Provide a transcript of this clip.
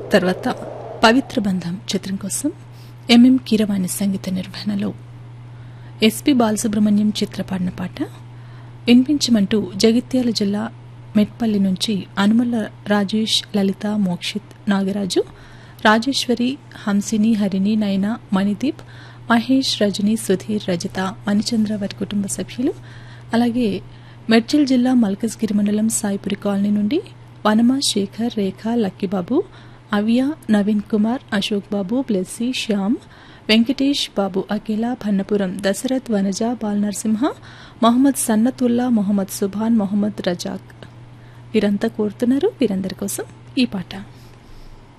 తర్వాత పవిత్ర బంధం చిత్రం కోసం ఎంఎం కీరవాణి సంగీత నిర్వహణలో ఎస్పి బాలసుబ్రహ్మణ్యం చిత్ర పాడిన పాట వినిపించమంటూ జగిత్యాల జిల్లా మెట్పల్లి నుంచి అనుమల రాజేష్ లలిత మోక్షిత్ నాగరాజు రాజేశ్వరి హంసిని హరిణి నయన మణిదీప్ మహేష్ రజని సుధీర్ రజిత మణిచంద్ర వారి కుటుంబ సభ్యులు అలాగే మెడ్చల్ జిల్లా మల్కజ్గిరి మండలం సాయిపురి కాలనీ నుండి వనమ శేఖర్ రేఖ లక్కిబాబు అవ్య నవీన్ కుమార్ అశోక్ బాబు బ్లెస్సీ శ్యామ్ వెంకటేష్ బాబు అఖిల భన్నపురం దశరథ్ వనజ బాల్ నరసింహ మొహమ్మద్ సన్నతుల్లా మొహమ్మద్ సుభాన్ మొహమ్మద్ రజాక్ వీరంతా కోరుతున్నారు వీరందరి కోసం ఈ పాట